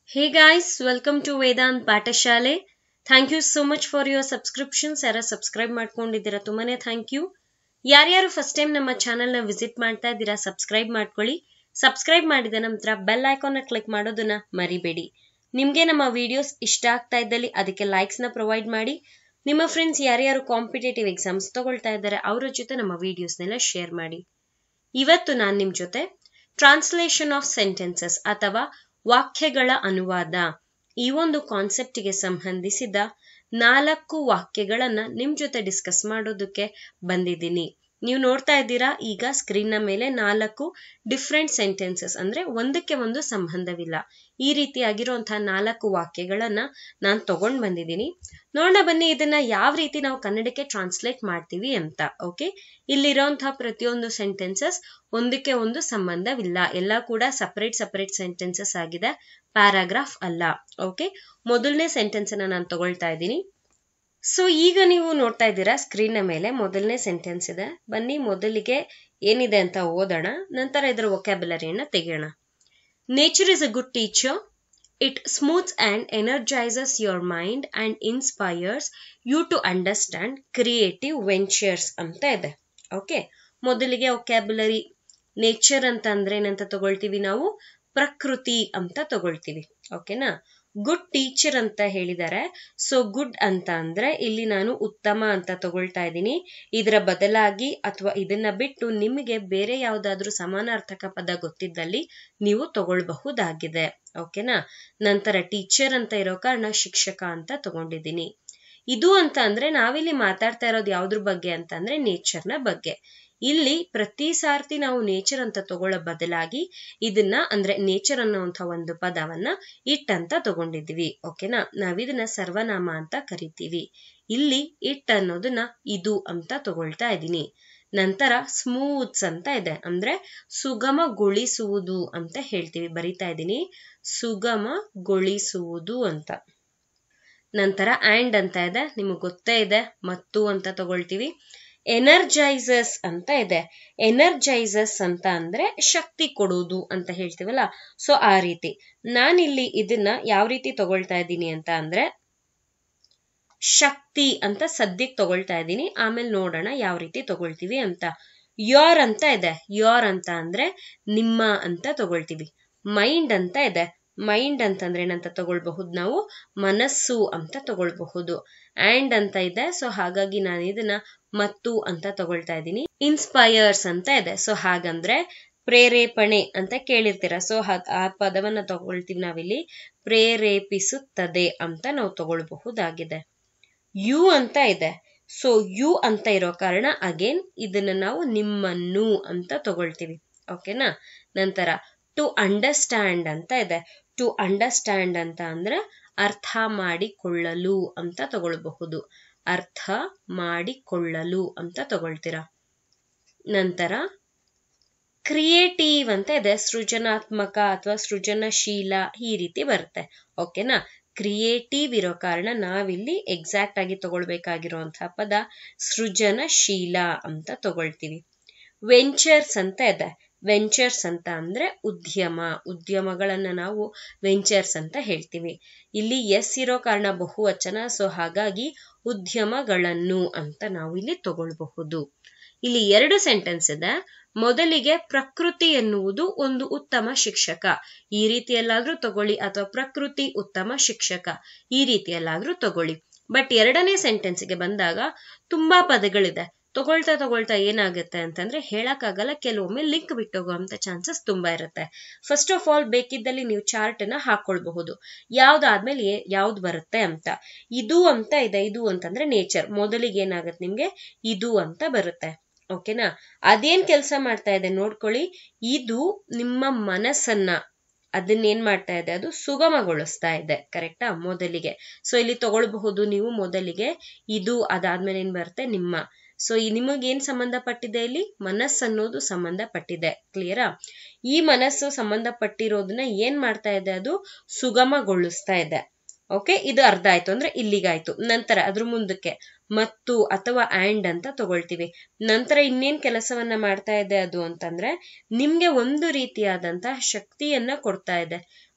Hey guys, welcome to Vedant ಪಾಠಶಾಲೆ thank you so much for your subscriptions ಯಾರ subscribe ಮಾಡ್ಕೊಂಡಿದ್ದೀರಾ ತುಂಬಾನೇ thank you ಯಾರ್ಯಾರು ಫಸ್ಟ್ ಟೈಮ್ ನಮ್ಮ ಚಾನೆಲ್ನ ವಿಸಿಟ್ ಮಾಡ್ತಾ ಇದ್ದೀರಾ ಸಬ್ಸ್ಕ್ರೈಬ್ ಮಾಡ್ಕೊಳ್ಳಿ ಸಬ್ಸ್ಕ್ರೈಬ್ ಮಾಡಿದ ನಂತರ ಬೆಲ್ ಐಕಾನ್ನ ಕ್ಲಿಕ್ ಮಾಡೋದನ್ನ ಮರಿಬೇಡಿ ನಿಮಗೆ ನಮ್ಮ ವಿಡಿಯೋಸ್ ಇಷ್ಟ ಆಗ್ತಾ ಇದ್ದಲ್ಲಿ ಅದಕ್ಕೆ ಲೈಕ್ಸ್ನ ಪ್ರೊವೈಡ್ ಮಾಡಿ ನಿಮ್ಮ ಫ್ರೆಂಡ್ಸ್ ಯಾರ್ಯಾರು ಕಾಂಪಿಟೇಟಿವ್ ಎಕ್ಸಾಮ್ಸ್ ತಗೊಳ್ತಾ ಇದ್ದಾರೆ ಅವರ ಜೊತೆ ನಮ್ಮ ವಿಡಿಯೋಸ್ನೆಲ್ಲ ಶೇರ್ ಮಾಡಿ ಇವತ್ತು ನಾನು ನಿಮ್ಮ ಜೊತೆ ಟ್ರಾನ್ಸ್ಲೇಷನ್ ಆಫ್ ಸೆಂಟೆನ್ಸಸ್ ಅಥವಾ ವಾಕ್ಯಗಳ ಅನುವಾದ ಈ ಒಂದು ಕಾನ್ಸೆಪ್ಟ್ಗೆ ಸಂಬಂಧಿಸಿದ ನಾಲ್ಕು ವಾಕ್ಯಗಳನ್ನ ನಿಮ್ ಜೊತೆ ಡಿಸ್ಕಸ್ ಮಾಡೋದಕ್ಕೆ ಬಂದಿದ್ದೀನಿ ನೀವು ನೋಡ್ತಾ ಇದ್ದೀರಾ ಈಗ ಸ್ಕ್ರೀನ್ ನ ಮೇಲೆ ನಾಲ್ಕು ಡಿಫ್ರೆಂಟ್ ಸೆಂಟೆನ್ಸಸ್ ಅಂದ್ರೆ ಒಂದಕ್ಕೆ ಒಂದು ಸಂಬಂಧವಿಲ್ಲ ಈ ರೀತಿಯಾಗಿರುವಂತಹ ನಾಲ್ಕು ವಾಕ್ಯಗಳನ್ನ ನಾನು ತಗೊಂಡ್ ಬಂದಿದ್ದೀನಿ ನೋಡೋಣ ಬನ್ನಿ ಇದನ್ನ ಯಾವ ರೀತಿ ನಾವು ಕನ್ನಡಕ್ಕೆ ಟ್ರಾನ್ಸ್ಲೇಟ್ ಮಾಡ್ತೀವಿ ಅಂತ ಓಕೆ ಇಲ್ಲಿರೋಂತಹ ಪ್ರತಿಯೊಂದು ಸೆಂಟೆನ್ಸಸ್ ಒಂದಕ್ಕೆ ಒಂದು ಸಂಬಂಧವಿಲ್ಲ ಎಲ್ಲ ಕೂಡ ಸಪರೇಟ್ ಸಪರೇಟ್ ಸೆಂಟೆನ್ಸಸ್ ಆಗಿದೆ ಪ್ಯಾರಾಗ್ರಾಫ್ ಅಲ್ಲ ಓಕೆ ಮೊದಲನೇ ಸೆಂಟೆನ್ಸ್ ಅನ್ನ ನಾನು ತಗೊಳ್ತಾ ಇದ್ದೀನಿ ಸೊ ಈಗ ನೀವು ನೋಡ್ತಾ ಇದ್ದೀರಾ ಸ್ಕ್ರೀನ್ ಮೇಲೆ ಮೊದಲನೇ ಸೆಂಟೆನ್ಸ್ ಇದೆ ಬನ್ನಿ ಮೊದಲಿಗೆ ಏನಿದೆ ಅಂತ ಓದೋಣ ನಂತರ ಇದರ ವೊಕ್ಯಾಬುಲರಿಯನ್ನ ತೆಗೆಯೋಣ nature is a good teacher it smooths and energises your mind and inspires you to understand creative ventures ಅಂತ ಇದೆ ಓಕೆ ಮೊದಲಿಗೆ ಒಕ್ಯಾಬುಲರಿ ನೇಚರ್ ಅಂತ ಅಂದ್ರೆ ಏನಂತ ತಗೊಳ್ತೀವಿ ನಾವು ಪ್ರಕೃತಿ ಅಂತ ತಗೊಳ್ತೀವಿ ಓಕೆನಾ ಗುಡ್ ಟೀಚರ್ ಅಂತ ಹೇಳಿದ್ದಾರೆ ಸೊ ಗುಡ್ ಅಂತ ಅಂದ್ರೆ ಇಲ್ಲಿ ನಾನು ಉತ್ತಮ ಅಂತ ತಗೊಳ್ತಾ ಇದ್ದೀನಿ ಇದರ ಬದಲಾಗಿ ಅಥವಾ ಇದನ್ನ ಬಿಟ್ಟು ನಿಮಗೆ ಬೇರೆ ಯಾವ್ದಾದ್ರು ಸಮಾನಾರ್ಥಕ ಪದ ಗೊತ್ತಿದ್ದಲ್ಲಿ ನೀವು ತಗೊಳ್ಬಹುದಾಗಿದೆ ಓಕೆನಾ ನಂತರ ಟೀಚರ್ ಅಂತ ಇರೋ ಕಾರಣ ಶಿಕ್ಷಕ ಅಂತ ತಗೊಂಡಿದ್ದೀನಿ ಇದು ಅಂತ ಅಂದ್ರೆ ನಾವಿಲ್ಲಿ ಮಾತಾಡ್ತಾ ಇರೋದು ಯಾವ್ದ್ರ ಬಗ್ಗೆ ಅಂತ ಅಂದ್ರೆ ನೇಚರ್ನ ಬಗ್ಗೆ ಇಲ್ಲಿ ಪ್ರತಿ ಸಾರ್ತಿ ನಾವು ನೇಚರ್ ಅಂತ ತಗೊಳ್ಳೋ ಬದಲಾಗಿ ಇದನ್ನ ಅಂದ್ರೆ ನೇಚರ್ ಅನ್ನುವಂಥ ಒಂದು ಪದವನ್ನ ಇಟ್ ಅಂತ ತಗೊಂಡಿದ್ವಿ ಓಕೆನಾ ನಾವಿದನ್ನ ಸರ್ವನಾಮ ಅಂತ ಕರಿತೀವಿ ಇಲ್ಲಿ ಇಟ್ ಅನ್ನೋದನ್ನ ಇದು ಅಂತ ತಗೊಳ್ತಾ ಇದ್ದೀನಿ ನಂತರ ಸ್ಮೂತ್ಸ್ ಅಂತ ಇದೆ ಅಂದ್ರೆ ಸುಗಮಗೊಳಿಸುವುದು ಅಂತ ಹೇಳ್ತೀವಿ ಬರಿತಾ ಇದ್ದೀನಿ ಸುಗಮಗೊಳಿಸುವುದು ಅಂತ ನಂತರ ಆಂಡ್ ಅಂತ ಇದೆ ನಿಮಗೆ ಗೊತ್ತೇ ಇದೆ ಮತ್ತು ಅಂತ ತಗೊಳ್ತೀವಿ ಎನರ್ಜೈಸಸ್ ಅಂತ ಇದೆ ಎನರ್ಜೈಸಸ್ ಅಂತ ಅಂದ್ರೆ ಶಕ್ತಿ ಕೊಡುವುದು ಅಂತ ಹೇಳ್ತೀವಲ್ಲ ಸೊ ಆ ರೀತಿ ನಾನಿಲ್ಲಿ ಇದನ್ನ ಯಾವ ರೀತಿ ತಗೊಳ್ತಾ ಇದ್ದೀನಿ ಅಂತ ಅಂದ್ರೆ ಶಕ್ತಿ ಅಂತ ಸದ್ಯಕ್ಕೆ ತಗೊಳ್ತಾ ಇದ್ದೀನಿ ಆಮೇಲೆ ನೋಡೋಣ ಯಾವ ರೀತಿ ತಗೊಳ್ತೀವಿ ಅಂತ ಯೋರ್ ಅಂತ ಇದೆ ಯೋರ್ ಅಂತ ಅಂದ್ರೆ ನಿಮ್ಮ ಅಂತ ತಗೊಳ್ತೀವಿ ಮೈಂಡ್ ಅಂತ ಇದೆ ಮೈಂಡ್ ಅಂತಂದ್ರೆ ಏನಂತ ತಗೊಳ್ಬಹುದು ನಾವು ಮನಸ್ಸು ಅಂತ ತಗೊಳ್ಬಹುದು ಆಂಡ್ ಅಂತ ಇದೆ ಸೊ ಹಾಗಾಗಿ ನಾನು ಇದನ್ನ ಮತ್ತು ಅಂತ ತಗೊಳ್ತಾ ಇದ್ದೀನಿ ಇನ್ಸ್ಪೈರ್ಸ್ ಅಂತ ಇದೆ ಸೊ ಹಾಗಂದ್ರೆ ಪ್ರೇರೇಪಣೆ ಅಂತ ಕೇಳಿರ್ತೀರ ಸೊ ಆ ಪದವನ್ನ ತಗೊಳ್ತೀವಿ ನಾವಿಲ್ಲಿ ಪ್ರೇರೇಪಿಸುತ್ತದೆ ಅಂತ ನಾವು ತಗೊಳ್ಬಹುದಾಗಿದೆ ಯು ಅಂತ ಇದೆ ಸೊ ಯು ಅಂತ ಇರೋ ಕಾರಣ ಅಗೇನ್ ಇದನ್ನ ನಾವು ನಿಮ್ಮನ್ನು ಅಂತ ತಗೊಳ್ತೀವಿ ಓಕೆನಾ ನಂತರ ಟು ಅಂಡರ್ಸ್ಟ್ಯಾಂಡ್ ಅಂತ ಇದೆ ಟು ಅಂಡರ್ಸ್ಟ್ಯಾಂಡ್ ಅಂತ ಅಂದ್ರೆ ಅರ್ಥ ಮಾಡಿಕೊಳ್ಳಲು ಅಂತ ತಗೊಳ್ಬಹುದು ಅರ್ಥ ಮಾಡಿಕೊಳ್ಳಲು ಅಂತ ತಗೊಳ್ತೀರಾ ನಂತರ ಕ್ರಿಯೇಟಿವ್ ಅಂತ ಇದೆ ಸೃಜನಾತ್ಮಕ ಅಥವಾ ಸೃಜನಶೀಲ ಈ ರೀತಿ ಬರುತ್ತೆ ಓಕೆನಾ ಕ್ರಿಯೇಟಿವ್ ಇರೋ ಕಾರಣ ನಾವಿಲ್ಲಿ ಎಕ್ಸಾಕ್ಟ್ ಆಗಿ ತಗೊಳ್ಬೇಕಾಗಿರುವಂತಹ ಪದ ಸೃಜನಶೀಲ ಅಂತ ತಗೊಳ್ತೀವಿ ವೆಂಚರ್ಸ್ ಅಂತ ಇದೆ ವೆಂಚರ್ಸ್ ಅಂತ ಅಂದ್ರೆ ಉದ್ಯಮ ಉದ್ಯಮಗಳನ್ನ ನಾವು ವೆಂಚರ್ಸ್ ಅಂತ ಹೇಳ್ತೀವಿ ಇಲ್ಲಿ ಎಸ್ ಇರೋ ಕಾರಣ ಬಹುವಚನ ಸೊ ಹಾಗಾಗಿ ಉದ್ಯಮಗಳನ್ನು ಅಂತ ನಾವು ಇಲ್ಲಿ ತಗೊಳ್ಬಹುದು ಇಲ್ಲಿ ಎರಡು ಸೆಂಟೆನ್ಸ್ ಇದೆ ಮೊದಲಿಗೆ ಪ್ರಕೃತಿ ಎನ್ನುವುದು ಒಂದು ಉತ್ತಮ ಶಿಕ್ಷಕ ಈ ರೀತಿಯಲ್ಲಾದ್ರೂ ತಗೊಳ್ಳಿ ಅಥವಾ ಪ್ರಕೃತಿ ಉತ್ತಮ ಶಿಕ್ಷಕ ಈ ರೀತಿಯಲ್ಲಾದ್ರೂ ತಗೊಳ್ಳಿ ಬಟ್ ಎರಡನೇ ಸೆಂಟೆನ್ಸ್ಗೆ ಬಂದಾಗ ತುಂಬಾ ಪದಗಳಿದೆ ತಗೊಳ್ತಾ ತಗೊಳ್ತಾ ಏನಾಗುತ್ತೆ ಅಂತಂದ್ರೆ ಹೇಳಕ್ಕಾಗಲ್ಲ ಕೆಲವೊಮ್ಮೆ ಲಿಂಕ್ ಬಿಟ್ಟೋಗುವಂತ ಚಾನ್ಸಸ್ ತುಂಬಾ ಇರುತ್ತೆ ಫಸ್ಟ್ ಆಫ್ ಆಲ್ ಬೇಕಿದ್ದಲ್ಲಿ ನೀವು ಚಾರ್ಟ್ ನ ಹಾಕೊಳ್ಬಹುದು ಯಾವ್ದಾದ್ಮೇಲೆ ಯಾವ್ದು ಬರುತ್ತೆ ಅಂತ ಇದು ಅಂತ ಇದೆ ಇದು ಅಂತಂದ್ರೆ ನೇಚರ್ ಮೊದಲಿಗೆ ಏನಾಗುತ್ತೆ ನಿಮ್ಗೆ ಇದು ಅಂತ ಬರುತ್ತೆ ಓಕೆನಾ ಅದೇನ್ ಕೆಲಸ ಮಾಡ್ತಾ ಇದೆ ನೋಡ್ಕೊಳ್ಳಿ ಇದು ನಿಮ್ಮ ಮನಸ್ಸನ್ನ ಅದನ್ನೇನ್ ಮಾಡ್ತಾ ಇದೆ ಅದು ಸುಗಮಗೊಳಿಸ್ತಾ ಇದೆ ಕರೆಕ್ಟಾ ಮೊದಲಿಗೆ ಸೊ ಇಲ್ಲಿ ತಗೊಳ್ಬಹುದು ನೀವು ಮೊದಲಿಗೆ ಇದು ಅದಾದ್ಮೇಲೆ ಏನ್ ಬರುತ್ತೆ ನಿಮ್ಮ ಸೊ ನಿಮಗೇನ್ ಸಂಬಂಧಪಟ್ಟಿದೆ ಇಲ್ಲಿ ಮನಸ್ಸು ಅನ್ನೋದು ಸಂಬಂಧಪಟ್ಟಿದೆ ಕ್ಲಿಯರಾ ಈ ಮನಸ್ಸು ಸಂಬಂಧಪಟ್ಟಿರೋದನ್ನ ಏನ್ ಮಾಡ್ತಾ ಇದೆ ಅದು ಸುಗಮಗೊಳಿಸ್ತಾ ಇದೆ ಓಕೆ ಇದು ಅರ್ಧ ಆಯ್ತು ಅಂದ್ರೆ ಇಲ್ಲಿಗಾಯ್ತು ನಂತರ ಅದ್ರ ಮುಂದಕ್ಕೆ ಮತ್ತು ಅಥವಾ ಆಂಡ್ ಅಂತ ತಗೊಳ್ತೀವಿ ನಂತರ ಇನ್ನೇನ್ ಕೆಲಸವನ್ನ ಮಾಡ್ತಾ ಇದೆ ಅದು ಅಂತಂದ್ರೆ ನಿಮ್ಗೆ ಒಂದು ರೀತಿಯಾದಂತಹ ಶಕ್ತಿಯನ್ನ ಕೊಡ್ತಾ ಇದೆ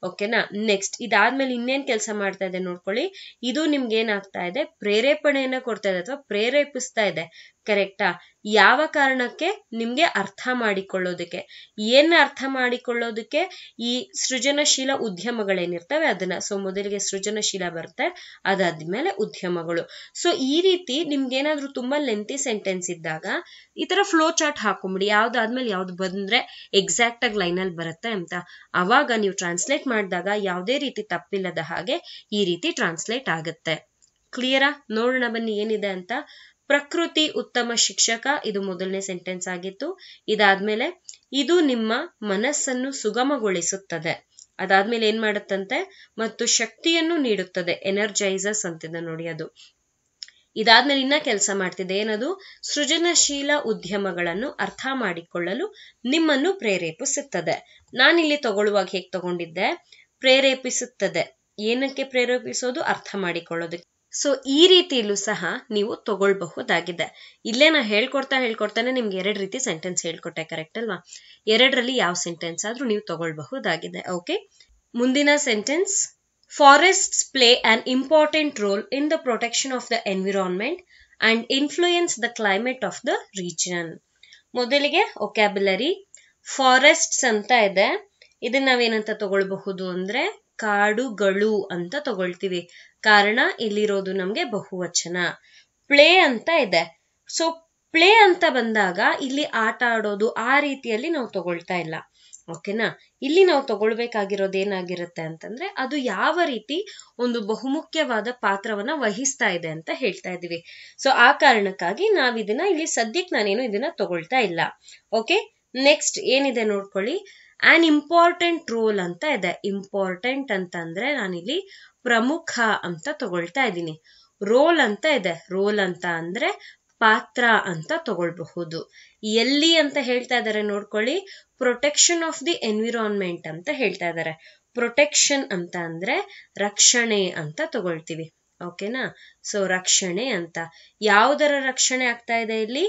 ಓಕೆನಾ ನೆಕ್ಸ್ಟ್ ಇದಾದ್ಮೇಲೆ ಇನ್ನೇನ್ ಕೆಲಸ ಮಾಡ್ತಾ ಇದೆ ನೋಡ್ಕೊಳ್ಳಿ ಇದು ನಿಮ್ಗೆ ಏನಾಗ್ತಾ ಇದೆ ಪ್ರೇರೇಪಣೆಯನ್ನ ಕೊಡ್ತಾ ಇದೆ ಅಥವಾ ಪ್ರೇರೇಪಿಸ್ತಾ ಇದೆ ಕರೆಕ್ಟಾ ಯಾವ ಕಾರಣಕ್ಕೆ ನಿಮ್ಗೆ ಅರ್ಥ ಮಾಡಿಕೊಳ್ಳೋದಕ್ಕೆ ಏನ್ ಅರ್ಥ ಮಾಡಿಕೊಳ್ಳೋದಕ್ಕೆ ಈ ಸೃಜನಶೀಲ ಉದ್ಯಮಗಳೇನಿರ್ತವೆ ಅದನ್ನ ಸೊ ಮೊದಲಿಗೆ ಸೃಜನಶೀಲ ಬರುತ್ತೆ ಅದಾದ್ಮೇಲೆ ಉದ್ಯಮಗಳು ಸೊ ಈ ರೀತಿ ನಿಮ್ಗೇನಾದ್ರೂ ತುಂಬಾ ಲೆಂತಿ ಸೆಂಟೆನ್ಸ್ ಇದ್ದಾಗ ಈ ತರ ಫ್ಲೋ ಚಾರ್ಟ್ ಹಾಕೊಂಬಿಡಿ ಯಾವ್ದಾದ್ಮೇಲೆ ಯಾವ್ದು ಬಂದ್ರೆ ಎಕ್ಸಾಕ್ಟ್ ಆಗಿ ಲೈನ್ ಅಲ್ಲಿ ಬರುತ್ತೆ ಅಂತ ಅವಾಗ ನೀವು ಟ್ರಾನ್ಸ್ಲೇಟ್ ಮಾಡಿದಾಗ ಯಾವುದೇ ರೀತಿ ತಪ್ಪಿಲ್ಲದ ಹಾಗೆ ಈ ರೀತಿ ಟ್ರಾನ್ಸ್ಲೇಟ್ ಆಗುತ್ತೆ ಕ್ಲಿಯರಾ ನೋಡೋಣ ಬನ್ನಿ ಏನಿದೆ ಅಂತ ಪ್ರಕೃತಿ ಉತ್ತಮ ಶಿಕ್ಷಕ ಇದು ಮೊದಲನೇ ಸೆಂಟೆನ್ಸ್ ಆಗಿತ್ತು ಇದಾದ್ಮೇಲೆ ಇದು ನಿಮ್ಮ ಮನಸ್ಸನ್ನು ಸುಗಮಗೊಳಿಸುತ್ತದೆ ಅದಾದ್ಮೇಲೆ ಏನ್ ಮಾಡುತ್ತಂತೆ ಮತ್ತು ಶಕ್ತಿಯನ್ನು ನೀಡುತ್ತದೆ ಎನರ್ಜೈಸರ್ಸ್ ಅಂತಿದೆ ನೋಡಿ ಅದು ಇದಾದ್ಮೇಲೆ ಇನ್ನ ಕೆಲಸ ಮಾಡ್ತಿದೆ ಏನದು ಸೃಜನಶೀಲ ಉದ್ಯಮಗಳನ್ನು ಅರ್ಥ ಮಾಡಿಕೊಳ್ಳಲು ನಿಮ್ಮನ್ನು ಪ್ರೇರೇಪಿಸುತ್ತದೆ ನಾನಿಲ್ಲಿ ತಗೊಳ್ಳುವಾಗ ಹೇಗ್ ತಗೊಂಡಿದ್ದೆ ಪ್ರೇರೇಪಿಸುತ್ತದೆ ಏನಕ್ಕೆ ಪ್ರೇರೇಪಿಸೋದು ಅರ್ಥ ಮಾಡಿಕೊಳ್ಳೋದಕ್ಕೆ ಸೊ ಈ ರೀತಿಯಲ್ಲೂ ಸಹ ನೀವು ತಗೊಳ್ಬಹುದಾಗಿದೆ ಇಲ್ಲೇ ನಾ ಹೇಳ್ಕೊಡ್ತಾ ಹೇಳ್ಕೊಡ್ತಾನೆ ನಿಮ್ಗೆ ಎರಡು ರೀತಿ ಸೆಂಟೆನ್ಸ್ ಹೇಳ್ಕೊಟ್ಟೆ ಕರೆಕ್ಟ್ ಅಲ್ವಾ ಎರಡರಲ್ಲಿ ಯಾವ ಸೆಂಟೆನ್ಸ್ ಆದ್ರೂ ನೀವು ತಗೊಳ್ಬಹುದಾಗಿದೆ ಓಕೆ ಮುಂದಿನ sentence forests play an important role in the protection of the environment and influence the climate of the region ಮೊದಲಿಗೆ ಒಕ್ಯಾಬುಲರಿ ಫಾರೆಸ್ಟ್ಸ್ ಅಂತ ಇದೆ ಇದನ್ನ ನಾವೇನಂತ ತಗೊಳ್ಬಹುದು ಅಂದ್ರೆ ಕಾಡುಗಳು ಅಂತ ತಗೊಳ್ತೀವಿ ಕಾರಣ ಇಲ್ಲಿರೋದು ನಮ್ಗೆ ಬಹುವಚನ ಪ್ಲೇ ಅಂತ ಇದೆ ಸೊ ಪ್ಲೇ ಅಂತ ಬಂದಾಗ ಇಲ್ಲಿ ಆಟ ಆಡೋದು ಆ ರೀತಿಯಲ್ಲಿ ನಾವು ತಗೊಳ್ತಾ ಇಲ್ಲ ಓಕೆನಾ ಇಲ್ಲಿ ನಾವು ತಗೊಳ್ಬೇಕಾಗಿರೋದು ಏನಾಗಿರುತ್ತೆ ಅಂತಂದ್ರೆ ಅದು ಯಾವ ರೀತಿ ಒಂದು ಬಹುಮುಖ್ಯವಾದ ಪಾತ್ರವನ್ನ ವಹಿಸ್ತಾ ಇದೆ ಅಂತ ಹೇಳ್ತಾ ಇದೀವಿ ಸೊ ಆ ಕಾರಣಕ್ಕಾಗಿ ನಾವ್ ಇದನ್ನ ಇಲ್ಲಿ ಸದ್ಯಕ್ಕೆ ನಾನೇನು ಇದನ್ನ ತಗೊಳ್ತಾ ಇಲ್ಲ ಓಕೆ ನೆಕ್ಸ್ಟ್ ಏನಿದೆ ನೋಡ್ಕೊಳ್ಳಿ ಆನ್ ಇಂಪಾರ್ಟೆಂಟ್ ರೋಲ್ ಅಂತ ಇದೆ ಇಂಪಾರ್ಟೆಂಟ್ ಅಂತ ಅಂದ್ರೆ ನಾನಿಲ್ಲಿ ಪ್ರಮುಖ ಅಂತ ತಗೊಳ್ತಾ ಇದ್ದೀನಿ ರೋಲ್ ಅಂತ ಇದೆ ರೋಲ್ ಅಂತ ಅಂದ್ರೆ ಪಾತ್ರ ಅಂತ ತಗೊಳ್ಬಹುದು ಎಲ್ಲಿ ಅಂತ ಹೇಳ್ತಾ ಇದ್ದಾರೆ ನೋಡ್ಕೊಳ್ಳಿ ಪ್ರೊಟೆಕ್ಷನ್ ಆಫ್ ದಿ ಎನ್ವಿರಾನ್ಮೆಂಟ್ ಅಂತ ಹೇಳ್ತಾ ಇದ್ದಾರೆ ಪ್ರೊಟೆಕ್ಷನ್ ಅಂತ ಅಂದ್ರೆ ರಕ್ಷಣೆ ಅಂತ ತಗೊಳ್ತೀವಿ ಓಕೆನಾ ಸೊ ರಕ್ಷಣೆ ಅಂತ ಯಾವುದರ ರಕ್ಷಣೆ ಆಗ್ತಾ ಇದೆ ಇಲ್ಲಿ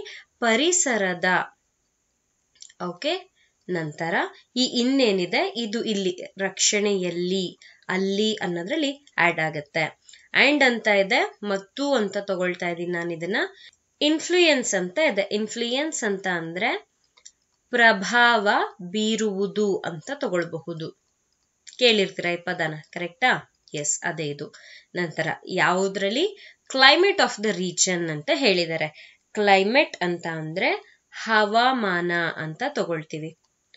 ಪರಿಸರದ ಓಕೆ ನಂತರ ಈ ಇನ್ನೇನಿದೆ ಇದು ಇಲ್ಲಿ ರಕ್ಷಣೆಯಲ್ಲಿ ಅಲ್ಲಿ ಅನ್ನೋದ್ರಲ್ಲಿ ಆಡ್ ಆಗತ್ತೆ ಅಂಡ್ ಅಂತ ಇದೆ ಮತ್ತು ಅಂತ ತಗೊಳ್ತಾ ಇದ್ದೀನಿ ನಾನು ಇದನ್ನ ಇನ್ಫ್ಲೂಯೆನ್ಸ್ ಅಂತ ಇದೆ ಇನ್ಫ್ಲೂಯೆನ್ಸ್ ಅಂತ ಅಂದ್ರೆ ಪ್ರಭಾವ ಬೀರುವುದು ಅಂತ ತಗೊಳ್ಬಹುದು ಕೇಳಿರ್ತೀರಾ ಈ ಪದನ ಕರೆಕ್ಟಾ ಎಸ್ ಅದೇ ಇದು ನಂತರ ಯಾವುದ್ರಲ್ಲಿ ಕ್ಲೈಮೇಟ್ ಆಫ್ ದ ರೀಜನ್ ಅಂತ ಹೇಳಿದ್ದಾರೆ ಕ್ಲೈಮೇಟ್ ಅಂತ ಅಂದ್ರೆ ಹವಾಮಾನ ಅಂತ ತಗೊಳ್ತೀವಿ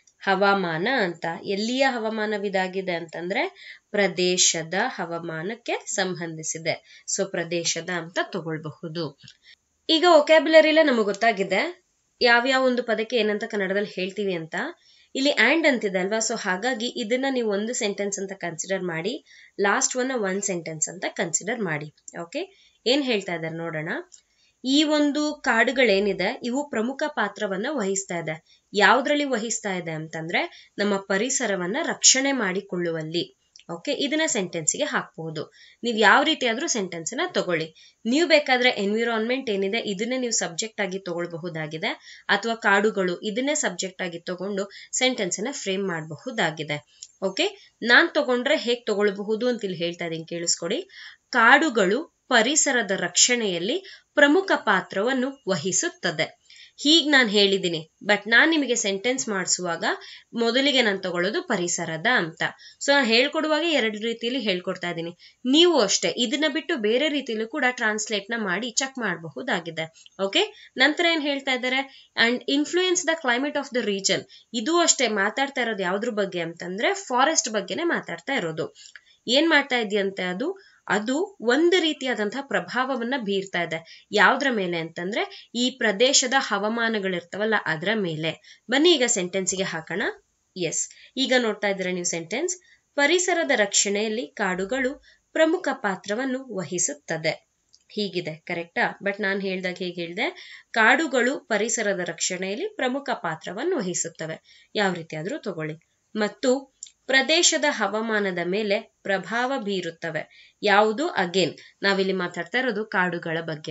ಹವಾಮಾನ ಅಂತ ಎಲ್ಲಿಯ ಹವಾಮಾನವಿದಾಗಿದೆ ಅಂತಂದ್ರೆ ಪ್ರದೇಶದ ಹವಾಮಾನಕ್ಕೆ ಸಂಬಂಧಿಸಿದೆ ಸೊ ಪ್ರದೇಶದ ಅಂತ ತಗೊಳ್ಬಹುದು ಈಗ ಒಕ್ಯಾಬುಲರಿಲ ನಮಗೆ ಗೊತ್ತಾಗಿದೆ ಯಾವ್ಯಾವ ಒಂದು ಪದಕ್ಕೆ ಏನಂತ ಕನ್ನಡದಲ್ಲಿ ಹೇಳ್ತೀವಿ ಅಂತ ಇಲ್ಲಿ ಆಂಡ್ ಅಂತಿದೆ ಅಲ್ವಾ ಸೊ ಹಾಗಾಗಿ ಇದನ್ನ ನೀವು ಒಂದು ಸೆಂಟೆನ್ಸ್ ಅಂತ ಕನ್ಸಿಡರ್ ಮಾಡಿ ಲಾಸ್ಟ್ ಒನ್ ಒನ್ ಸೆಂಟೆನ್ಸ್ ಅಂತ ಕನ್ಸಿಡರ್ ಮಾಡಿ ಓಕೆ ಏನ್ ಹೇಳ್ತಾ ಇದ್ದಾರೆ ನೋಡೋಣ ಈ ಒಂದು ಕಾಡುಗಳೇನಿದೆ ಇವು ಪ್ರಮುಖ ಪಾತ್ರವನ್ನ ವಹಿಸ್ತಾ ಇದೆ ಯಾವ್ದ್ರಲ್ಲಿ ವಹಿಸ್ತಾ ಇದೆ ಅಂತಂದ್ರೆ ನಮ್ಮ ಪರಿಸರವನ್ನ ರಕ್ಷಣೆ ಮಾಡಿಕೊಳ್ಳುವಲ್ಲಿ ಓಕೆ ಇದನ್ನ ಸೆಂಟೆನ್ಸ್ಗೆ ಹಾಕಬಹುದು ನೀವು ಯಾವ ರೀತಿ ಆದ್ರೂ ಸೆಂಟೆನ್ಸ್ ನ ತಗೊಳ್ಳಿ ನೀವು ಬೇಕಾದ್ರೆ ಎನ್ವಿರಾನ್ಮೆಂಟ್ ಏನಿದೆ ಇದನ್ನೇ ನೀವು ಸಬ್ಜೆಕ್ಟ್ ಆಗಿ ತಗೊಳ್ಬಹುದಾಗಿದೆ ಅಥವಾ ಕಾಡುಗಳು ಇದನ್ನೇ ಸಬ್ಜೆಕ್ಟ್ ಆಗಿ ತಗೊಂಡು ಸೆಂಟೆನ್ಸ್ ನ ಫ್ರೇಮ್ ಮಾಡಬಹುದಾಗಿದೆ ಓಕೆ ನಾನ್ ತಗೊಂಡ್ರೆ ಹೇಗ್ ತಗೊಳ್ಬಹುದು ಅಂತ ಇಲ್ಲಿ ಹೇಳ್ತಾ ಇದೀನಿ ಕೇಳಿಸ್ಕೊಡಿ ಕಾಡುಗಳು ಪರಿಸರದ ರಕ್ಷಣೆಯಲ್ಲಿ ಪ್ರಮುಖ ಪಾತ್ರವನ್ನು ವಹಿಸುತ್ತದೆ ಹೀಗ್ ನಾನು ಹೇಳಿದ್ದೀನಿ ಬಟ್ ನಾನ್ ನಿಮಗೆ ಸೆಂಟೆನ್ಸ್ ಮಾಡಿಸುವಾಗ ಮೊದಲಿಗೆ ನಾನು ತಗೊಳ್ಳೋದು ಪರಿಸರದ ಅಂತ ಸೊ ನಾನು ಹೇಳ್ಕೊಡುವಾಗ ಎರಡು ರೀತಿಯಲ್ಲಿ ಹೇಳ್ಕೊಡ್ತಾ ಇದ್ದೀನಿ ನೀವು ಅಷ್ಟೇ ಇದನ್ನ ಬಿಟ್ಟು ಬೇರೆ ರೀತಿಯಲ್ಲೂ ಕೂಡ ಟ್ರಾನ್ಸ್ಲೇಟ್ ನ ಮಾಡಿ ಚೆಕ್ ಮಾಡಬಹುದಾಗಿದೆ ಓಕೆ ನಂತರ ಏನ್ ಹೇಳ್ತಾ ಇದ್ದಾರೆ and influence the climate of the region ಇದು ಅಷ್ಟೇ ಮಾತಾಡ್ತಾ ಇರೋದು ಯಾವ್ದ್ರ ಬಗ್ಗೆ ಅಂತಂದ್ರೆ ಫಾರೆಸ್ಟ್ ಬಗ್ಗೆನೆ ಮಾತಾಡ್ತಾ ಇರೋದು ಏನ್ ಮಾಡ್ತಾ ಇದೆಯಂತೆ ಅದು ಅದು ಒಂದು ರೀತಿಯಾದಂತಹ ಪ್ರಭಾವವನ್ನ ಬೀರ್ತಾ ಇದೆ ಯಾವ್ದ್ರ ಮೇಲೆ ಅಂತಂದ್ರೆ ಈ ಪ್ರದೇಶದ ಹವಾಮಾನಗಳಿರ್ತಾವಲ್ಲ ಅದರ ಮೇಲೆ ಬನ್ನಿ ಈಗ ಸೆಂಟೆನ್ಸ್ಗೆ ಹಾಕೋಣ ಎಸ್ ಈಗ ನೋಡ್ತಾ ಇದ್ದೀರಾ ನೀವು ಸೆಂಟೆನ್ಸ್ ಪರಿಸರದ ರಕ್ಷಣೆಯಲ್ಲಿ ಕಾಡುಗಳು ಪ್ರಮುಖ ಪಾತ್ರವನ್ನು ವಹಿಸುತ್ತದೆ ಹೀಗಿದೆ ಕರೆಕ್ಟಾ ಬಟ್ ನಾನು ಹೇಳ್ದಾಗ ಹೇಗೆ ಹೇಳಿದೆ ಕಾಡುಗಳು ಪರಿಸರದ ರಕ್ಷಣೆಯಲ್ಲಿ ಪ್ರಮುಖ ಪಾತ್ರವನ್ನು ವಹಿಸುತ್ತವೆ ಯಾವ ರೀತಿ ಆದ್ರೂ ತಗೊಳ್ಳಿ ಮತ್ತು ಪ್ರದೇಶದ ಹವಾಮಾನದ ಮೇಲೆ ಪ್ರಭಾವ ಬೀರುತ್ತವೆ ಯಾವುದು ಅಗೇನ್ ನಾವಿಲ್ಲಿ ಮಾತಾಡ್ತಾ ಇರೋದು ಕಾಡುಗಳ ಬಗ್ಗೆನೆ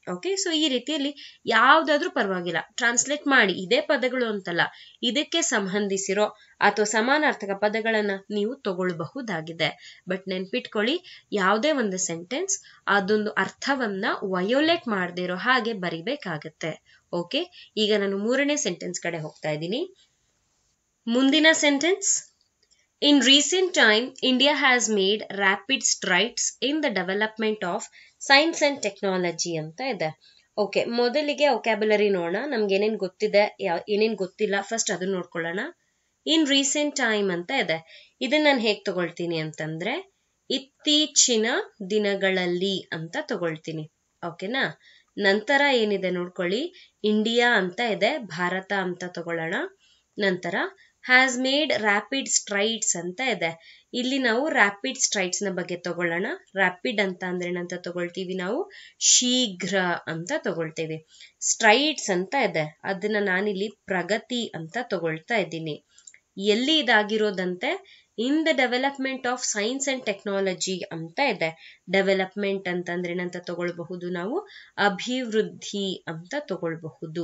ಓಕೆ ಸೊ ಈ ರೀತಿಯಲ್ಲಿ ಯಾವ್ದಾದ್ರೂ ಪರವಾಗಿಲ್ಲ ಟ್ರಾನ್ಸ್ಲೇಟ್ ಮಾಡಿ ಇದೇ ಪದಗಳು ಅಂತಲ್ಲ ಇದಕ್ಕೆ ಸಂಬಂಧಿಸಿರೋ ಅಥವಾ ಸಮಾನಾರ್ಥಕ ಪದಗಳನ್ನ ನೀವು ತಗೊಳ್ಬಹುದಾಗಿದೆ ಬಟ್ ನೆನ್ಪಿಟ್ಕೊಳ್ಳಿ ಯಾವುದೇ ಒಂದು ಸೆಂಟೆನ್ಸ್ ಅದೊಂದು ಅರ್ಥವನ್ನ ವಯೋಲೇಟ್ ಮಾಡದೇ ಇರೋ ಹಾಗೆ ಬರಿಬೇಕಾಗತ್ತೆ ಓಕೆ ಈಗ ನಾನು ಮೂರನೇ ಸೆಂಟೆನ್ಸ್ ಕಡೆ ಹೋಗ್ತಾ ಇದ್ದೀನಿ ಮುಂದಿನ sentence in recent time India has made rapid strides in the development of science and technology ಅಂತ ಇದೆ ಓಕೆ ಮೊದಲಿಗೆ ಒಕ್ಯಾಬುಲರಿ ನೋಡೋಣ ನಮ್ಗೆ ಏನೇನ್ ಗೊತ್ತಿದೆ ಏನೇನ್ ಗೊತ್ತಿಲ್ಲ ಫಸ್ಟ್ ಅದನ್ನ ನೋಡ್ಕೊಳ್ಳೋಣ ಇನ್ ರೀಸೆಂಟ್ ಟೈಮ್ ಅಂತ ಇದೆ ಇದನ್ನ ನಾನು ಹೇಗ್ ತಗೊಳ್ತೀನಿ ಅಂತಂದ್ರೆ ಇತ್ತೀಚಿನ ದಿನಗಳಲ್ಲಿ ಅಂತ ತಗೊಳ್ತೀನಿ ಓಕೆನಾ ನಂತರ ಏನಿದೆ ನೋಡ್ಕೊಳ್ಳಿ ಇಂಡಿಯಾ ಅಂತ ಇದೆ ಭಾರತ ಅಂತ ತಗೊಳ್ಳೋಣ ನಂತರ ಹ್ಯಾಸ್ ಮೇಡ್ ರ್ಯಾಪಿಡ್ ಸ್ಟ್ರೈಟ್ಸ್ ಅಂತ ಇದೆ ಇಲ್ಲಿ ನಾವು ರ್ಯಾಪಿಡ್ ಸ್ಟ್ರೈಟ್ಸ್ ನ ಬಗ್ಗೆ ತಗೊಳ್ಳೋಣ ರ್ಯಾಪಿಡ್ ಅಂತ ಅಂದ್ರೆ ಏನಂತ ತಗೊಳ್ತೀವಿ ನಾವು ಶೀಘ್ರ ಅಂತ ತಗೊಳ್ತೀವಿ ಸ್ಟ್ರೈಟ್ಸ್ ಅಂತ ಇದೆ ಅದನ್ನ ನಾನಿಲ್ಲಿ ಪ್ರಗತಿ ಅಂತ ತಗೊಳ್ತಾ ಇದ್ದೀನಿ ಎಲ್ಲಿ ಇದಾಗಿರೋದಂತೆ in the development of science and technology ಅಂತ ಇದೆ ಡೆವಲಪ್ಮೆಂಟ್ ಅಂತಂದ್ರೆ ಏನಂತ ತಗೊಳ್ಬಹುದು ನಾವು ಅಭಿವೃದ್ಧಿ ಅಂತ ತಗೊಳ್ಬಹುದು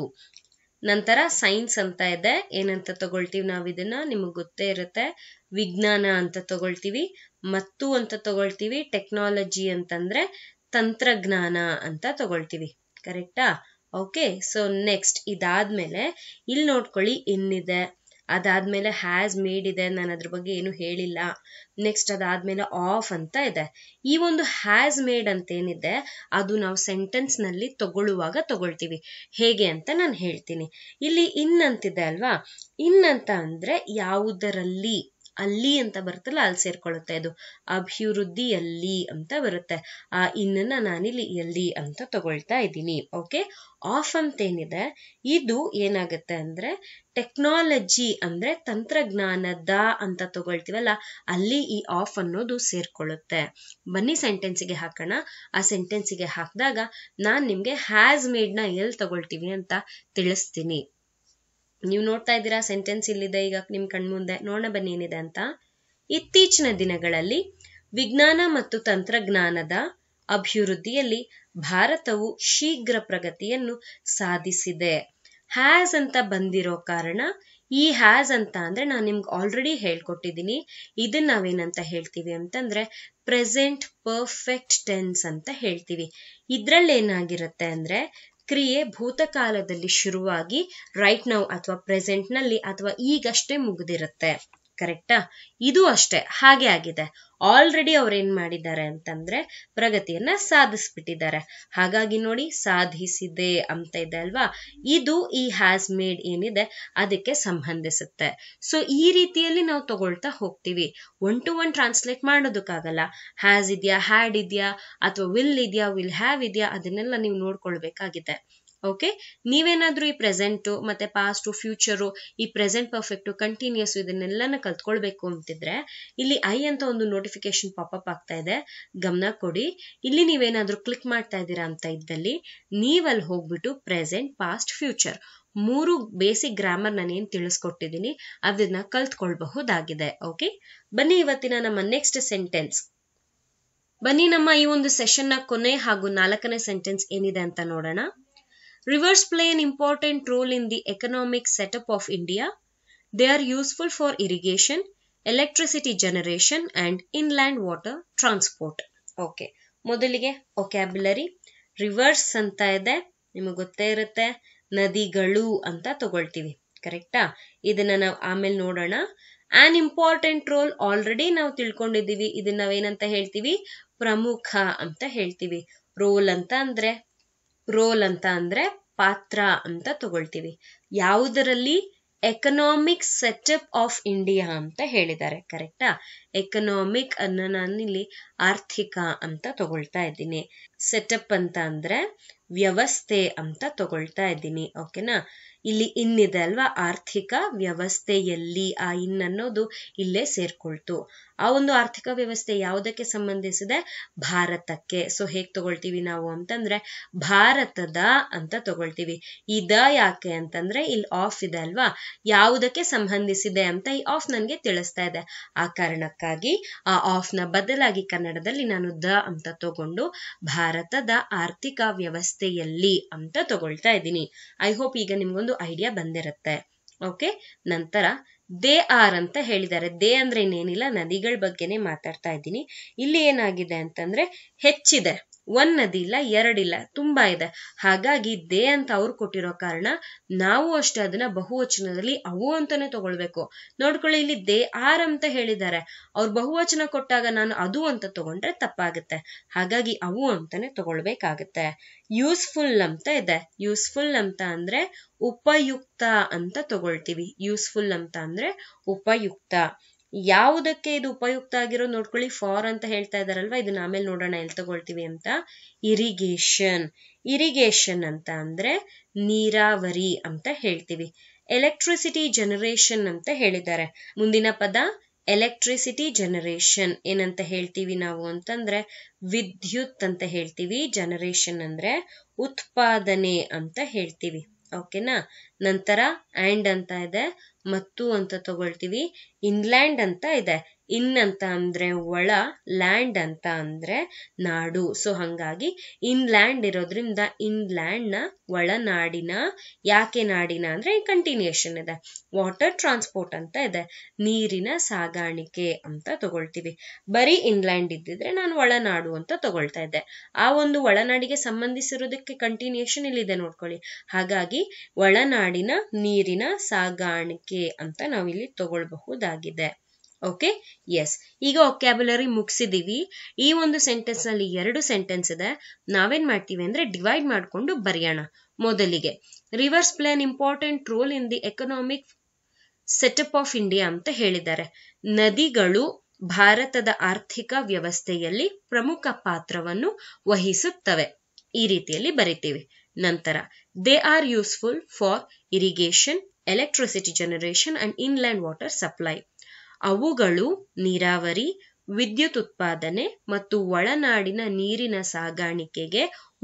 ನಂತರ ಸೈನ್ಸ್ ಅಂತ ಇದೆ ಏನಂತ ತಗೊಳ್ತೀವಿ ನಾವು ಇದನ್ನ ನಿಮಗ್ ಗೊತ್ತೇ ಇರುತ್ತೆ ವಿಜ್ಞಾನ ಅಂತ ತಗೊಳ್ತೀವಿ ಮತ್ತು ಅಂತ ತಗೊಳ್ತೀವಿ ಟೆಕ್ನಾಲಜಿ ಅಂತಂದ್ರೆ ತಂತ್ರಜ್ಞಾನ ಅಂತ ತಗೊಳ್ತೀವಿ ಕರೆಕ್ಟಾ ಓಕೆ ಸೊ ನೆಕ್ಸ್ಟ್ ಇದಾದ್ಮೇಲೆ ಇಲ್ಲಿ ನೋಡ್ಕೊಳ್ಳಿ ಇನ್ನಿದೆ ಅದಾದ್ಮೇಲೆ ಹ್ಯಾಸ್ ಮೇಡ್ ಇದೆ ನಾನು ಅದ್ರ ಬಗ್ಗೆ ಏನು ಹೇಳಿಲ್ಲ ನೆಕ್ಸ್ಟ್ ಅದಾದ್ಮೇಲೆ ಆಫ್ ಅಂತ ಇದೆ ಈ ಒಂದು ಹ್ಯಾಸ್ ಮೇಡ್ ಅಂತ ಏನಿದೆ ಅದು ನಾವು ಸೆಂಟೆನ್ಸ್ ನಲ್ಲಿ ತಗೊಳ್ಳುವಾಗ ತಗೊಳ್ತೀವಿ ಹೇಗೆ ಅಂತ ನಾನು ಹೇಳ್ತೀನಿ ಇಲ್ಲಿ ಇನ್ ಅಂತಿದೆ ಅಲ್ವಾ ಇನ್ ಅಂತ ಅಂದ್ರೆ ಯಾವುದರಲ್ಲಿ ಅಲ್ಲಿ ಅಂತ ಬರುತ್ತಲ್ಲ ಅಲ್ಲಿ ಸೇರ್ಕೊಳ್ಳುತ್ತೆ ಇದು ಅಭಿವೃದ್ಧಿಯಲ್ಲಿ ಅಂತ ಬರುತ್ತೆ ಆ ಇನ್ನನ್ನ ನಾನಿಲ್ಲಿ ಎಲ್ಲಿ ಅಂತ ತಗೊಳ್ತಾ ಇದ್ದೀನಿ ಓಕೆ ಆಫ್ ಅಂತ ಏನಿದೆ ಇದು ಏನಾಗುತ್ತೆ ಅಂದ್ರೆ ಟೆಕ್ನಾಲಜಿ ಅಂದ್ರೆ ತಂತ್ರಜ್ಞಾನದ ಅಂತ ತಗೊಳ್ತೀವಲ್ಲ ಅಲ್ಲಿ ಈ ಆಫ್ ಅನ್ನೋದು ಸೇರ್ಕೊಳ್ಳುತ್ತೆ ಬನ್ನಿ ಸೆಂಟೆನ್ಸಿಗೆ ಹಾಕೋಣ ಆ ಸೆಂಟೆನ್ಸಿಗೆ ಹಾಕಿದಾಗ ನಾನ್ ನಿಮ್ಗೆ ಹ್ಯಾಸ್ ಮೇಡ್ ನ ಎಲ್ಲಿ ತಗೊಳ್ತೀವಿ ಅಂತ ತಿಳಿಸ್ತೀನಿ ನೀವು ನೋಡ್ತಾ ಇದ್ದೀರಾ ಸೆಂಟೆನ್ಸ್ ಇಲ್ಲಿದೆ ಈಗ ನಿಮ್ ಕಣ್ಮುಂದೆ ನೋಡೋಣ ಬನ್ನಿ ಏನಿದೆ ಅಂತ ಇತ್ತೀಚಿನ ದಿನಗಳಲ್ಲಿ ವಿಜ್ಞಾನ ಮತ್ತು ತಂತ್ರಜ್ಞಾನದ ಅಭಿವೃದ್ಧಿಯಲ್ಲಿ ಭಾರತವು ಶೀಘ್ರ ಪ್ರಗತಿಯನ್ನು ಸಾಧಿಸಿದೆ ಹ್ಯಾಸ್ ಅಂತ ಬಂದಿರೋ ಕಾರಣ ಈ ಹ್ಯಾಸ್ ಅಂತ ಅಂದ್ರೆ ನಾನು ನಿಮ್ಗೆ ಆಲ್ರೆಡಿ ಹೇಳ್ಕೊಟ್ಟಿದ್ದೀನಿ ಇದನ್ನ ನಾವೇನಂತ ಹೇಳ್ತೀವಿ ಅಂತಂದ್ರೆ ಪ್ರೆಸೆಂಟ್ ಪರ್ಫೆಕ್ಟ್ ಟೆನ್ಸ್ ಅಂತ ಹೇಳ್ತೀವಿ ಇದ್ರಲ್ಲಿ ಏನಾಗಿರುತ್ತೆ ಅಂದ್ರೆ ಕ್ರಿಯೆ ಭೂತಕಾಲದಲ್ಲಿ ಶುರುವಾಗಿ ರೈಟ್ ನೌ ಅಥವಾ ಪ್ರೆಸೆಂಟ್ ನಲ್ಲಿ ಅಥವಾ ಈಗಷ್ಟೇ ಮುಗಿದಿರುತ್ತೆ ಕರೆಕ್ಟಾ ಇದು ಅಷ್ಟೇ ಹಾಗೆ ಆಗಿದೆ ಆಲ್ರೆಡಿ ಅವ್ರು ಏನ್ ಮಾಡಿದ್ದಾರೆ ಅಂತಂದ್ರೆ ಪ್ರಗತಿಯನ್ನ ಸಾಧಿಸ್ಬಿಟ್ಟಿದ್ದಾರೆ ಹಾಗಾಗಿ ನೋಡಿ ಸಾಧಿಸಿದೆ ಅಂತ ಇದೆ ಅಲ್ವಾ ಇದು ಈ ಹ್ಯಾಸ್ ಮೇಡ್ ಏನಿದೆ ಅದಕ್ಕೆ ಸಂಬಂಧಿಸುತ್ತೆ ಸೊ ಈ ರೀತಿಯಲ್ಲಿ ನಾವು ತಗೊಳ್ತಾ ಹೋಗ್ತೀವಿ ಒನ್ ಟು ಒನ್ ಟ್ರಾನ್ಸ್ಲೇಟ್ ಮಾಡೋದಕ್ಕಾಗಲ್ಲ ಹ್ಯಾಸ್ ಇದೆಯಾ ಹ್ಯಾಡ್ ಇದೆಯಾ ಅಥವಾ ವಿಲ್ ಇದೆಯಾ ವಿಲ್ ಹ್ಯಾವ್ ಇದೆಯಾ ಅದನ್ನೆಲ್ಲ ನೀವು ನೋಡ್ಕೊಳ್ಬೇಕಾಗಿದೆ ಓಕೆ ನೀವೇನಾದ್ರೂ ಈ ಪ್ರೆಸೆಂಟು ಮತ್ತೆ ಪಾಸ್ಟು ಫ್ಯೂಚರು ಈ ಪ್ರೆಸೆಂಟ್ ಪರ್ಫೆಕ್ಟು ಕಂಟಿನ್ಯೂಸ್ ಇದನ್ನೆಲ್ಲನ ಕಲ್ತ್ಕೊಳ್ಬೇಕು ಅಂತಿದ್ರೆ ಇಲ್ಲಿ ಐ ಅಂತ ಒಂದು ನೋಟಿಫಿಕೇಶನ್ ಪಾಪಪ್ ಆಗ್ತಾ ಇದೆ ಗಮನ ಕೊಡಿ ಇಲ್ಲಿ ನೀವೇನಾದ್ರೂ ಕ್ಲಿಕ್ ಮಾಡ್ತಾ ಇದ್ದೀರಾ ಅಂತ ಇದ್ದಲ್ಲಿ ನೀವಲ್ಲಿ ಹೋಗ್ಬಿಟ್ಟು ಪ್ರೆಸೆಂಟ್ ಪಾಸ್ಟ್ ಫ್ಯೂಚರ್ ಮೂರು ಬೇಸಿಕ್ ಗ್ರಾಮರ್ ನಾನು ಏನ್ ತಿಳಿಸ್ಕೊಟ್ಟಿದ್ದೀನಿ ಅದನ್ನ ಕಲ್ತ್ಕೊಳ್ಬಹುದಾಗಿದೆ ಓಕೆ ಬನ್ನಿ ಇವತ್ತಿನ ನಮ್ಮ ನೆಕ್ಸ್ಟ್ ಸೆಂಟೆನ್ಸ್ ಬನ್ನಿ ನಮ್ಮ ಈ ಒಂದು ಸೆಷನ್ ನ ಕೊನೆ ಹಾಗೂ ನಾಲ್ಕನೇ ಸೆಂಟೆನ್ಸ್ ಏನಿದೆ ಅಂತ ನೋಡೋಣ Rivers play an important role in the economic setup of India. They are useful for irrigation, electricity generation and inland water transport. Okay ಮೊದಲಿಗೆ ಒಕ್ಯಾಬ್ಯುಲರಿ ರಿವರ್ಸ್ ಅಂತ ಇದೆ ನಿಮಗೆ ಗೊತ್ತೇ ಇರುತ್ತೆ ನದಿಗಳು ಅಂತ ತಗೊಳ್ತೀವಿ ಕರೆಕ್ಟಾ ಇದನ್ನ ನಾವು ಆಮೇಲೆ ನೋಡೋಣ ಆನ್ ಇಂಪಾರ್ಟೆಂಟ್ ರೋಲ್ ಆಲ್ರೆಡಿ ನಾವು ತಿಳ್ಕೊಂಡಿದೀವಿ ಇದನ್ನ ನಾವೇನಂತ ಹೇಳ್ತೀವಿ ಪ್ರಮುಖ ಅಂತ ಹೇಳ್ತೀವಿ ರೋಲ್ ಅಂತ ಅಂದ್ರೆ ರೋಲ್ ಅಂತ ಅಂದ್ರೆ ಪಾತ್ರ ಅಂತ ತಗೊಳ್ತೀವಿ ಯಾವುದರಲ್ಲಿ ಎಕನಾಮಿಕ್ ಸೆಟಪ್ ಆಫ್ ಇಂಡಿಯಾ ಅಂತ ಹೇಳಿದ್ದಾರೆ ಕರೆಕ್ಟಾ ಎಕನಾಮಿಕ್ ಅನ್ನ ನಾನಿಲ್ಲಿ ಆರ್ಥಿಕ ಅಂತ ತಗೊಳ್ತಾ ಇದ್ದೀನಿ ಸೆಟಪ್ ಅಂತ ಅಂದ್ರೆ ವ್ಯವಸ್ಥೆ ಅಂತ ತಗೊಳ್ತಾ ಇದ್ದೀನಿ ಓಕೆನಾ ಇಲ್ಲಿ ಇನ್ನಿದೆ ಅಲ್ವಾ ಆರ್ಥಿಕ ವ್ಯವಸ್ಥೆಯಲ್ಲಿ ಆ ಇನ್ ಅನ್ನೋದು ಇಲ್ಲೇ ಸೇರ್ಕೊಳ್ತು ಆ ಒಂದು ಆರ್ಥಿಕ ವ್ಯವಸ್ಥೆ ಯಾವುದಕ್ಕೆ ಸಂಬಂಧಿಸಿದೆ ಭಾರತಕ್ಕೆ ಸೊ ಹೇಗ್ ತಗೊಳ್ತೀವಿ ನಾವು ಅಂತಂದ್ರೆ ಭಾರತದ ಅಂತ ತಗೊಳ್ತೀವಿ ಈ ದ ಯಾಕೆ ಅಂತಂದ್ರೆ ಇಲ್ಲಿ ಆಫ್ ಇದೆ ಅಲ್ವಾ ಯಾವುದಕ್ಕೆ ಸಂಬಂಧಿಸಿದೆ ಅಂತ ಈ ಆಫ್ ನನ್ಗೆ ತಿಳಿಸ್ತಾ ಇದೆ ಆ ಕಾರಣಕ್ಕಾಗಿ ಆ ಆಫ್ ನ ಬದಲಾಗಿ ಕನ್ನಡದಲ್ಲಿ ನಾನು ದ ಅಂತ ತಗೊಂಡು ಭಾರತದ ಆರ್ಥಿಕ ವ್ಯವಸ್ಥೆಯಲ್ಲಿ ಅಂತ ತಗೊಳ್ತಾ ಇದ್ದೀನಿ ಐ ಹೋಪ್ ಈಗ ನಿಮ್ಗೊಂದು ಐಡಿಯಾ ಬಂದಿರುತ್ತೆ ಓಕೆ ನಂತರ ದೇ ಆರ್ ಅಂತ ಹೇಳಿದ್ದಾರೆ ದೇ ಅಂದ್ರೆ ಇನ್ನೇನಿಲ್ಲ ನದಿಗಳ ಬಗ್ಗೆನೆ ಮಾತಾಡ್ತಾ ಇದ್ದೀನಿ ಇಲ್ಲಿ ಏನಾಗಿದೆ ಅಂತಂದ್ರೆ ಹೆಚ್ಚಿದೆ ಒಂದ್ ನದಿ ಇಲ್ಲ ಎರಡಿಲ್ಲ ತುಂಬಾ ಇದೆ ಹಾಗಾಗಿ ದೇ ಅಂತ ಅವ್ರು ಕೊಟ್ಟಿರೋ ಕಾರಣ ನಾವು ಅಷ್ಟೇ ಅದನ್ನ ಬಹುವಚನದಲ್ಲಿ ಅವು ಅಂತಾನೆ ತಗೊಳ್ಬೇಕು ನೋಡ್ಕೊಳ್ಳಿ ಇಲ್ಲಿ ದೇ ಆರ್ ಅಂತ ಹೇಳಿದ್ದಾರೆ ಅವ್ರು ಬಹುವಚನ ಕೊಟ್ಟಾಗ ನಾನು ಅದು ಅಂತ ತಗೊಂಡ್ರೆ ತಪ್ಪಾಗುತ್ತೆ ಹಾಗಾಗಿ ಅವು ಅಂತಾನೆ ತಗೊಳ್ಬೇಕಾಗತ್ತೆ ಯೂಸ್ಫುಲ್ ಅಂತ ಇದೆ ಯೂಸ್ಫುಲ್ ಅಂತ ಅಂದ್ರೆ ಉಪಯುಕ್ತ ಅಂತ ತಗೊಳ್ತೀವಿ ಯೂಸ್ಫುಲ್ ಅಂತ ಅಂದ್ರೆ ಉಪಯುಕ್ತ ಯಾವುದಕ್ಕೆ ಇದು ಉಪಯುಕ್ತ ಆಗಿರೋ ನೋಡ್ಕೊಳ್ಳಿ ಫಾರ್ ಅಂತ ಹೇಳ್ತಾ ಇದಾರಲ್ವಾ ಇದನ್ನ ಆಮೇಲೆ ನೋಡೋಣ ಎಲ್ಲಿ ತಗೊಳ್ತೀವಿ ಅಂತ ಇರಿಗೇಷನ್ ಇರಿಗೇಷನ್ ಅಂತ ಅಂದ್ರೆ ನೀರಾವರಿ ಅಂತ ಹೇಳ್ತೀವಿ ಎಲೆಕ್ಟ್ರಿಸಿಟಿ ಜನರೇಷನ್ ಅಂತ ಹೇಳಿದ್ದಾರೆ ಮುಂದಿನ ಪದ ಎಲೆಕ್ಟ್ರಿಸಿಟಿ ಜನರೇಷನ್ ಏನಂತ ಹೇಳ್ತೀವಿ ನಾವು ಅಂತಂದ್ರೆ ವಿದ್ಯುತ್ ಅಂತ ಹೇಳ್ತೀವಿ ಜನರೇಷನ್ ಅಂದ್ರೆ ಉತ್ಪಾದನೆ ಅಂತ ಹೇಳ್ತೀವಿ ಓಕೆನಾ ನಂತರ ಆಂಡ್ ಅಂತ ಇದೆ ಮತ್ತು ಅಂತ ತಗೊಳ್ತೀವಿ ಇನ್ಲ್ಯಾಂಡ್ ಅಂತ ಇದೆ ಇನ್ ಅಂತ ಅಂದ್ರೆ ಒಳ ಲ್ಯಾಂಡ್ ಅಂತ ಅಂದ್ರೆ ನಾಡು ಸೊ ಹಂಗಾಗಿ ಇನ್ಲ್ಯಾಂಡ್ ಇರೋದ್ರಿಂದ ಇನ್ಲ್ಯಾಂಡ್ ನ ಒಳನಾಡಿನ ಯಾಕೆ ನಾಡಿನ ಅಂದ್ರೆ ಕಂಟಿನ್ಯೂಷನ್ ಇದೆ ವಾಟರ್ ಟ್ರಾನ್ಸ್ಪೋರ್ಟ್ ಅಂತ ಇದೆ ನೀರಿನ ಸಾಗಾಣಿಕೆ ಅಂತ ತಗೊಳ್ತೀವಿ ಬರೀ ಇನ್ಲ್ಯಾಂಡ್ ಇದ್ದಿದ್ರೆ ನಾನು ಒಳನಾಡು ಅಂತ ತಗೊಳ್ತಾ ಇದ್ದೆ ಆ ಒಂದು ಒಳನಾಡಿಗೆ ಸಂಬಂಧಿಸಿರೋದಕ್ಕೆ ಕಂಟಿನ್ಯೂಷನ್ ಇಲ್ಲಿದೆ ನೋಡ್ಕೊಳ್ಳಿ ಹಾಗಾಗಿ ಒಳನಾಡಿನ ನೀರಿನ ಸಾಗಾಣಿಕೆ ಅಂತ ನಾವಿಲ್ಲಿ ತಗೊಳ್ಬಹುದಾಗಿದೆ ಓಕೆ ಎಸ್ ಈಗ ಒಕ್ಯಾಬುಲರಿ ಮುಗಿಸಿದೀವಿ ಈ ಒಂದು ಸೆಂಟೆನ್ಸ್ ನಲ್ಲಿ ಎರಡು ಸೆಂಟೆನ್ಸ್ ಇದೆ ನಾವೇನ್ ಮಾಡ್ತೀವಿ ಅಂದ್ರೆ ಡಿವೈಡ್ ಮಾಡ್ಕೊಂಡು ಬರೆಯೋಣ ಮೊದಲಿಗೆ rivers play an important role in the economic setup of India ಅಂತ ಹೇಳಿದ್ದಾರೆ ನದಿಗಳು ಭಾರತದ ಆರ್ಥಿಕ ವ್ಯವಸ್ಥೆಯಲ್ಲಿ ಪ್ರಮುಖ ಪಾತ್ರವನ್ನು ವಹಿಸುತ್ತವೆ ಈ ರೀತಿಯಲ್ಲಿ ಬರಿತೀವಿ ನಂತರ they are useful for irrigation electricity generation and inland water supply ಅವುಗಳು ನೀರಾವರಿ ವಿದ್ಯುತ್ ಉತ್ಪಾದನೆ ಮತ್ತು ಒಳನಾಡಿನ ನೀರಿನ ಸಾಗಾಣಿಕೆಗೆ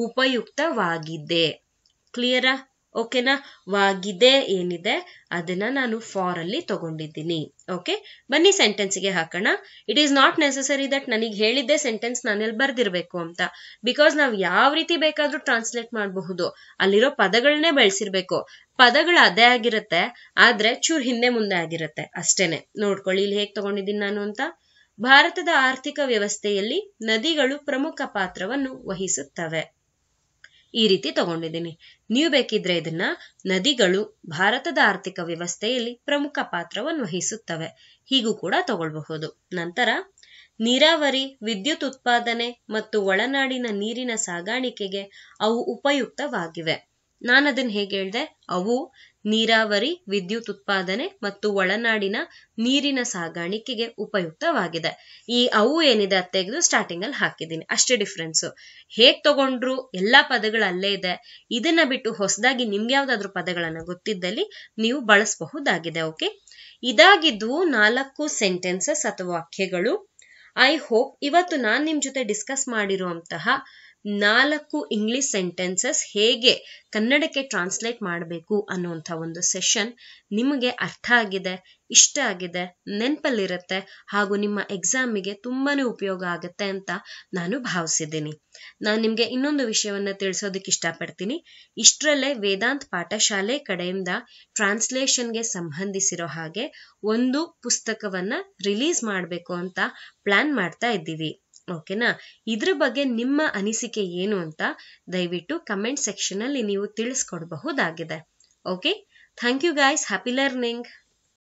ಉಪಯುಕ್ತವಾಗಿದೆ ಕ್ಲಿಯರಾ ಓಕೆನಾ ವಾಗಿದೆ ಏನಿದೆ ಅದನ್ನ ನಾನು ಫಾರ್ ಅಲ್ಲಿ ತಗೊಂಡಿದ್ದೀನಿ ಓಕೆ ಬನ್ನಿ ಸೆಂಟೆನ್ಸ್ಗೆ ಹಾಕೋಣ it is not necessary that ನನಗೆ ಹೇಳಿದ್ದೆ ಸೆಂಟೆನ್ಸ್ ನಾನೆಲ್ಲಿ ಬರ್ದಿರ್ಬೇಕು ಅಂತ ಬಿಕಾಸ್ ನಾವು ಯಾವ ರೀತಿ ಬೇಕಾದ್ರೂ ಟ್ರಾನ್ಸ್ಲೇಟ್ ಮಾಡಬಹುದು ಅಲ್ಲಿರೋ ಪದಗಳನ್ನೇ ಬೆಳೆಸಿರ್ಬೇಕು ಪದಗಳು ಅದೇ ಆಗಿರುತ್ತೆ ಆದ್ರೆ ಚೂರ್ ಹಿಂದೆ ಮುಂದೆ ಆಗಿರುತ್ತೆ ಅಷ್ಟೇನೆ ನೋಡ್ಕೊಳ್ಳಿ ಇಲ್ಲಿ ಹೇಗ್ ತಗೊಂಡಿದ್ದೀನಿ ನಾನು ಅಂತ ಭಾರತದ ಆರ್ಥಿಕ ವ್ಯವಸ್ಥೆಯಲ್ಲಿ ನದಿಗಳು ಪ್ರಮುಖ ಪಾತ್ರವನ್ನು ವಹಿಸುತ್ತವೆ ಈ ರೀತಿ ತಗೊಂಡಿದ್ದೀನಿ ನೀವು ಬೇಕಿದ್ರೆ ಇದನ್ನ ನದಿಗಳು ಭಾರತದ ಆರ್ಥಿಕ ವ್ಯವಸ್ಥೆಯಲ್ಲಿ ಪ್ರಮುಖ ಪಾತ್ರವನ್ನು ವಹಿಸುತ್ತವೆ ಹೀಗೂ ಕೂಡ ತಗೊಳ್ಬಹುದು ನಂತರ ನೀರಾವರಿ ವಿದ್ಯುತ್ ಉತ್ಪಾದನೆ ಮತ್ತು ಒಳನಾಡಿನ ನೀರಿನ ಸಾಗಾಣಿಕೆಗೆ ಅವು ಉಪಯುಕ್ತವಾಗಿವೆ ನಾನು ಅದನ್ನ ಹೇಗೆ ಹೇಳ್ದೆ ಅವು ನೀರಾವರಿ ವಿದ್ಯುತ್ ಉತ್ಪಾದನೆ ಮತ್ತು ಒಳನಾಡಿನ ನೀರಿನ ಸಾಗಾಣಿಕೆಗೆ ಉಪಯುಕ್ತವಾಗಿದೆ ಈ ಅವು ಏನಿದೆ ಅದು ತೆಗೆದು ಸ್ಟಾರ್ಟಿಂಗ್ ಅಲ್ಲಿ ಹಾಕಿದ್ದೀನಿ ಅಷ್ಟೇ ಡಿಫ್ರೆನ್ಸ್ ಹೇಗ್ ತಗೊಂಡ್ರು ಎಲ್ಲಾ ಪದಗಳು ಅಲ್ಲೇ ಇದೆ ಇದನ್ನ ಬಿಟ್ಟು ಹೊಸದಾಗಿ ನಿಮ್ಗೆ ಯಾವ್ದಾದ್ರು ಪದಗಳನ್ನ ಗೊತ್ತಿದ್ದಲ್ಲಿ ನೀವು ಬಳಸಬಹುದಾಗಿದೆ ಓಕೆ ಇದಾಗಿದ್ದು ನಾಲ್ಕು ಸೆಂಟೆನ್ಸಸ್ ಅಥವಾ ವಾಕ್ಯಗಳು ಐ ಹೋಪ್ ಇವತ್ತು ನಾನ್ ನಿಮ್ ಜೊತೆ ಡಿಸ್ಕಸ್ ಮಾಡಿರುವಂತಹ ನಾಲ್ಕು ಇಂಗ್ಲಿಷ್ ಸೆಂಟೆನ್ಸಸ್ ಹೇಗೆ ಕನ್ನಡಕ್ಕೆ ಟ್ರಾನ್ಸ್ಲೇಟ್ ಮಾಡಬೇಕು ಅನ್ನುವಂಥ ಒಂದು ಸೆಷನ್ ನಿಮಗೆ ಅರ್ಥ ಆಗಿದೆ ಇಷ್ಟ ಆಗಿದೆ ನೆನಪಲ್ಲಿರುತ್ತೆ ಹಾಗೂ ನಿಮ್ಮ ಎಕ್ಸಾಮಿಗೆ ತುಂಬಾನೇ ಉಪಯೋಗ ಆಗುತ್ತೆ ಅಂತ ನಾನು ಭಾವಿಸಿದ್ದೀನಿ ನಾನು ನಿಮಗೆ ಇನ್ನೊಂದು ವಿಷಯವನ್ನ ತಿಳಿಸೋದಕ್ಕೆ ಇಷ್ಟಪಡ್ತೀನಿ ಇಷ್ಟರಲ್ಲೇ ವೇದಾಂತ್ ಪಾಠಶಾಲೆ ಕಡೆಯಿಂದ ಟ್ರಾನ್ಸ್ಲೇಷನ್ಗೆ ಸಂಬಂಧಿಸಿರೋ ಹಾಗೆ ಒಂದು ಪುಸ್ತಕವನ್ನ ರಿಲೀಸ್ ಮಾಡಬೇಕು ಅಂತ ಪ್ಲಾನ್ ಮಾಡ್ತಾ ಇದ್ದೀವಿ ಓಕೆನಾ ಇದ್ರ ಬಗ್ಗೆ ನಿಮ್ಮ ಅನಿಸಿಕೆ ಏನು ಅಂತ ದಯವಿಟ್ಟು ಕಮೆಂಟ್ ಸೆಕ್ಷನ್ ಅಲ್ಲಿ ನೀವು ತಿಳಿಸ್ಕೊಡ್ಬಹುದಾಗಿದೆ okay thank you guys happy learning